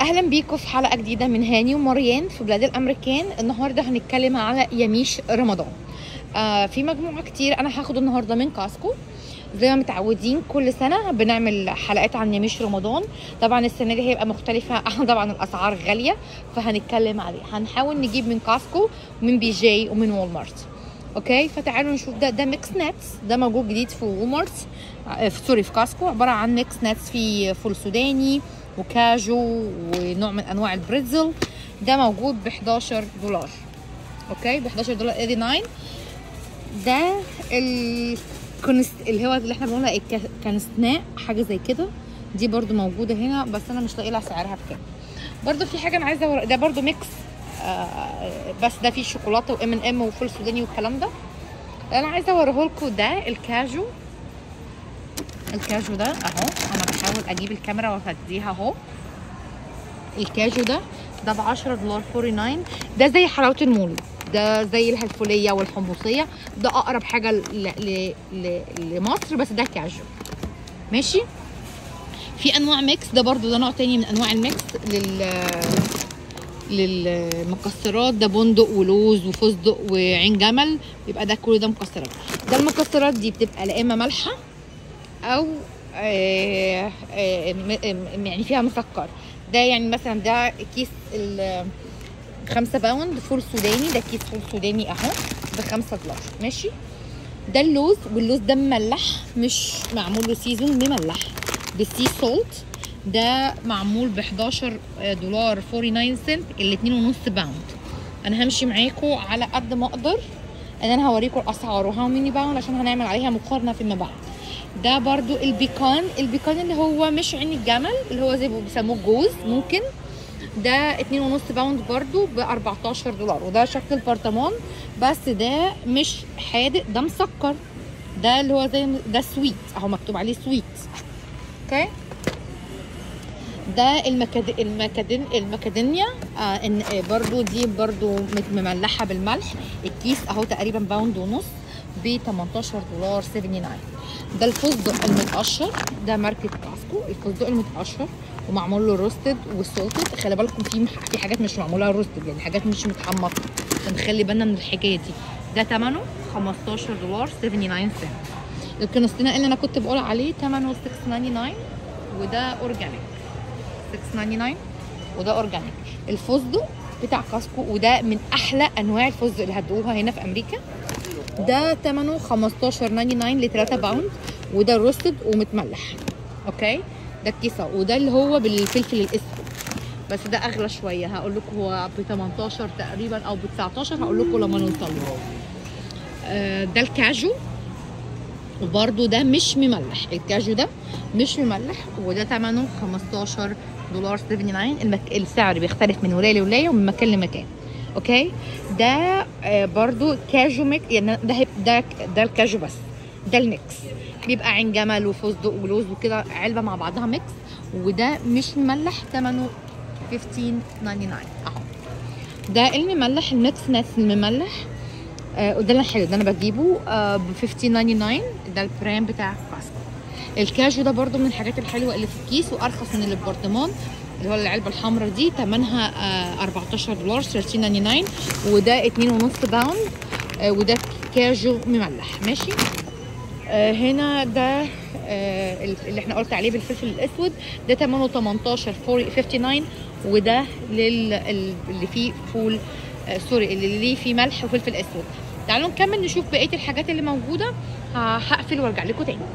اهلا بيكم في حلقه جديده من هاني ومريان في بلاد الامريكان النهارده هنتكلم على يميش رمضان آه في مجموعه كتير انا هاخد النهارده من كاسكو زي ما متعودين كل سنه بنعمل حلقات عن يميش رمضان طبعا السنه دي هيبقى مختلفه طبعا الاسعار غاليه فهنتكلم عليه هنحاول نجيب من كاسكو ومن بي جي ومن وولمارت اوكي فتعالوا نشوف ده ده ميكس ناتس ده موجود جديد في وولمارت آه، في سوري في كاسكو عباره عن ميكس ناتس في فول سوداني وكاجو ونوع من انواع البريتزل ده موجود ب 11 دولار اوكي ب 11 دولار 89 ده الكونست اللي هو اللي احنا بنقولها الكنسناء حاجه زي كده دي برضو موجوده هنا بس انا مش لاقي لها سعرها بكام برضو في حاجه انا عايزه ور... ده برضو ميكس آه بس ده فيه شوكولاته وام ان ام وفول سوداني والكلام ده انا عايزه اوريه لكم ده الكاجو الكاجو ده اهو انا بحاول اجيب الكاميرا وافديها اهو الكاجو ده ده ب 10 دولار 49 ده زي حلاوه المولد ده زي الهلفوليه والحمصيه ده اقرب حاجه ل... ل... ل... لمصر بس ده كاجو ماشي في انواع ميكس ده برضو ده نوع تاني من انواع الميكس لل للمكسرات ده بندق ولوز وفستق وعين جمل يبقى ده كل ده مكسرات ده المكسرات دي بتبقى لا اما مالحه او آه آه يعني فيها مسكر ده يعني مثلا ده كيس ال 5 باوند فول سوداني ده كيس فول سوداني اهو ب 5 دولار ماشي ده اللوز واللوز ده مملح مش معمول له سيزون مملح بالسي سولت ده معمول ب 11 دولار 49 سنت الاتنين ونص باوند انا همشي معاكم على قد ما اقدر ان انا هوريكم الاسعار وهاو ميني باوند عشان هنعمل عليها مقارنه فيما بعد ده برضو البيكان البيكان اللي هو مش عين الجمل اللي هو زي ما بيسموه جوز ممكن ده اتنين ونص باوند برضو ب 14 دولار وده شكل البرطمان بس ده مش حادق ده مسكر ده اللي هو زي ده سويت اهو مكتوب عليه سويت اوكي ده المكد... المكدن المكادينيا آه إن آه برضو دي برضو مملحه بالملح الكيس اهو تقريبا باوند ونص ب 18 دولار 79 ده الفستق المتقشر ده ماركه كاسكو الفستق المتقشر ومعمول له روستد وسولتد خلي بالكم في في حاجات مش معموله روستد يعني حاجات مش متحمصه فنخلي بالنا من الحكايه دي ده ثمنه 15 دولار 79 سنت الكنستنا اللي انا كنت بقول عليه ثمنه 699 وده اورجانيك 699 وده اورجانيك الفستق بتاع كاسكو وده من احلى انواع الفستق اللي هتدوقوها هنا في امريكا ده ثمنه 15.99 ل 3 باوند وده روستد ومتملح اوكي ده الكيسه وده اللي هو بالفلفل الاسود بس ده اغلى شويه هقول لكم هو ب 18 تقريبا او ب 19 هقول لكم لما نوصل له آه ده الكاجو وبرده ده مش مملح الكاجو ده مش مملح وده ثمنه 15 دولار 79 المك... السعر بيختلف من ولايه لولايه ومن مكان لمكان اوكي ده آه برضو كاجو ميكس يعني ده ده ده الكاجو بس ده الميكس بيبقى عين جمل وفستق ولوز وكده علبه مع بعضها ميكس وده مش مملح ثمنه 15.99 اهو ده المملح الميكس ناس المملح آه وده الحلو ده انا بجيبه آه ب 15.99 ده البرام بتاع كاسكو الكاجو ده برضو من الحاجات الحلوه اللي في الكيس وارخص من البرطمان اللي هو العلبه الحمراء دي ثمنها آه 14 دولار 13.99 وده 2.5 باوند آه وده كاجو مملح ماشي آه هنا ده آه اللي احنا قلت عليه بالفلفل الاسود ده ثمنه 18 59 وده لل اللي فيه فول آه سوري اللي ليه فيه ملح وفلفل اسود تعالوا نكمل نشوف بقيه الحاجات اللي موجوده هقفل وارجع لكم تاني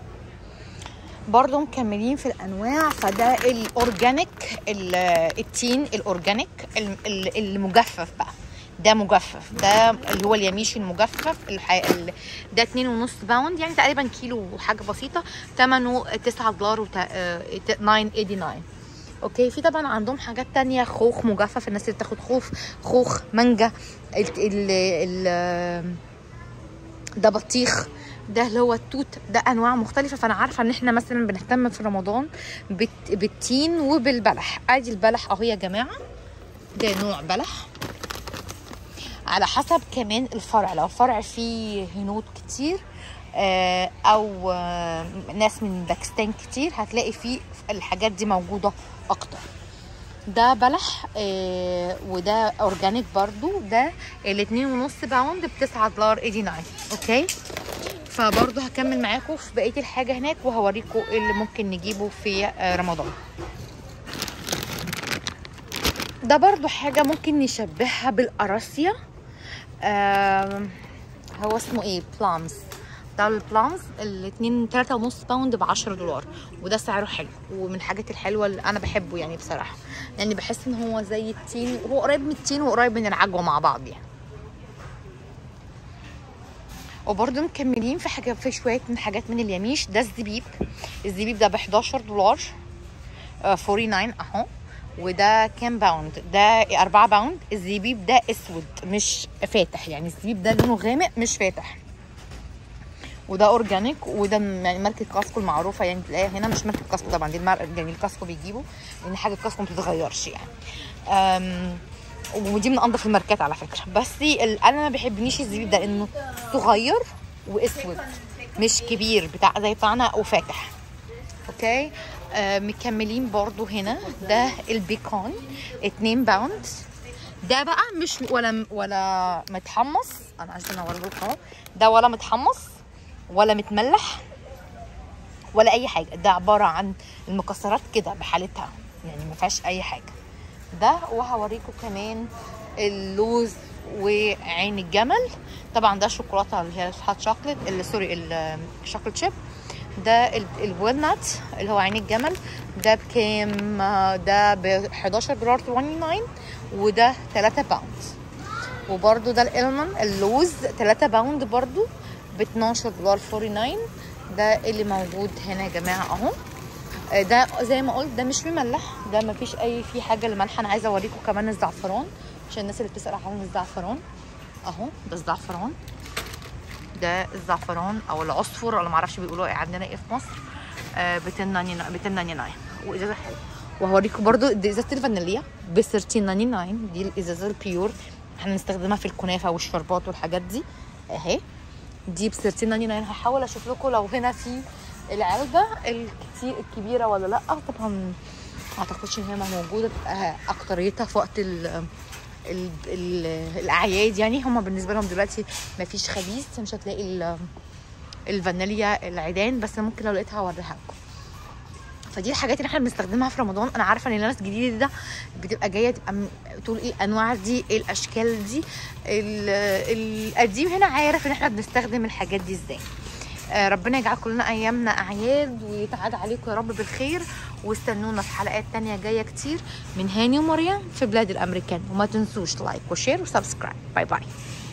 برضو مكملين في الانواع فده الاورجانيك التين الاورجانيك المجفف بقى ده مجفف ده اللي هو اليميش المجفف الحي... ده اتنين ونص باوند يعني تقريبا كيلو وحاجه بسيطه ثمنه 9 دولار و 9.89 اوكي في طبعا عندهم حاجات تانية خوخ مجفف الناس اللي بتاخد خوخ خوخ مانجا ال ال ال ده بطيخ ده اللي هو التوت ده انواع مختلفه فانا عارفه ان احنا مثلا بنهتم في رمضان بالتين وبالبلح ادي البلح اهو يا جماعه ده نوع بلح على حسب كمان الفرع لو فرع فيه هنود كتير آه، او آه، ناس من باكستان كتير هتلاقي فيه الحاجات دي موجوده اكتر ده بلح آه وده اورجانيك برضو ده الاتنين ونص باوند بتسعة دولار 89 اوكي فبرضو هكمل معاكم في بقيه الحاجه هناك وهوريكم ايه اللي ممكن نجيبه في آه رمضان ده برضو حاجه ممكن نشبهها بالقراصيه آم، هو اسمه ايه بلامز ده البلامز الاتنين تلاتة ونص باوند بعشرة دولار وده سعره حلو ومن الحاجات الحلوة اللي انا بحبه يعني بصراحة يعني بحس ان هو زي التين هو قريب من التين وقريب من العجوة مع بعض يعني وبرضه مكملين في حاجة في شوية من حاجات من اليميش ده الزبيب الزبيب ده ب 11 دولار آه، 49 اهو وده كام باوند ده 4 باوند الزبيب ده اسود مش فاتح يعني الزبيب ده لونه غامق مش فاتح وده اورجانيك وده م- يعني ماركه كاسكو المعروفه يعني تلاقيها هنا مش ماركه كاسكو طبعا دي المار... يعني الكاسكو بيجيبوا لان حاجه كاسكو ما بتتغيرش يعني أم... ودي من انضف الماركات على فكره بس ال... انا ما بحبنيش الزبيب ده لانه صغير واسود مش كبير بتاع زي بتاعنا وفاتح اوكي آه مكملين برضو هنا ده البيكون 2 باوند ده بقى مش ولا ولا متحمص انا عايزه انور لكم اهو ده ولا متحمص ولا متملح ولا اي حاجه ده عباره عن المكسرات كده بحالتها يعني ما فيهاش اي حاجه ده وهوريكم كمان اللوز وعين الجمل طبعا ده شوكولاته اللي هي الهات شوكليت اللي سوري الشوكليت شيب ده الويلنات اللي هو عين الجمل ده بكام آه، ده ب 11 دولار 29 وده 3 باوند وبرده ده الالمون اللوز 3 باوند برضو ب 12 دولار 49 ده اللي موجود هنا يا جماعه اهو آه، ده زي ما قلت ده مش مملح ده ما فيش اي فيه حاجه لملح انا عايزه اوريكم كمان الزعفران عشان الناس اللي بتسال عن الزعفران اهو ده الزعفران ده الزعفران او العصفر ولا معرفش بيقولوا ايه عندنا ايه في مصر ب 1099 وازازه حلوه وهوريكم برضو دي ازازه الفانيليا ب 1399 دي الازازه البيور احنا بنستخدمها في الكنافه والشربات والحاجات دي اهي دي ب 1399 هحاول اشوف لكم لو هنا في العلبه الكتير الكبيره ولا لا طبعا ما اعتقدش ان هي موجوده بتبقى اكتريتها في وقت ال ال ال الاعياد يعني هما بالنسبه لهم دلوقتي ما فيش خبيث مش هتلاقي ال- الفانيليا العيدان بس ممكن لو لقيتها اوريها لكم فدي الحاجات اللي احنا بنستخدمها في رمضان انا عارفه ان الناس الجديده ده بتبقى جايه تبقى م- تقول ايه الانواع دي ايه الاشكال دي ال- القديم هنا عارف ان احنا بنستخدم الحاجات دي ازاي آه، ربنا يجعل كلنا ايامنا اعياد ويتعاد عليكم يا رب بالخير واستنونا في حلقات تانية جايه كتير من هاني ومريم في بلاد الامريكان وما تنسوش لايك وشير وسبسكرايب باي باي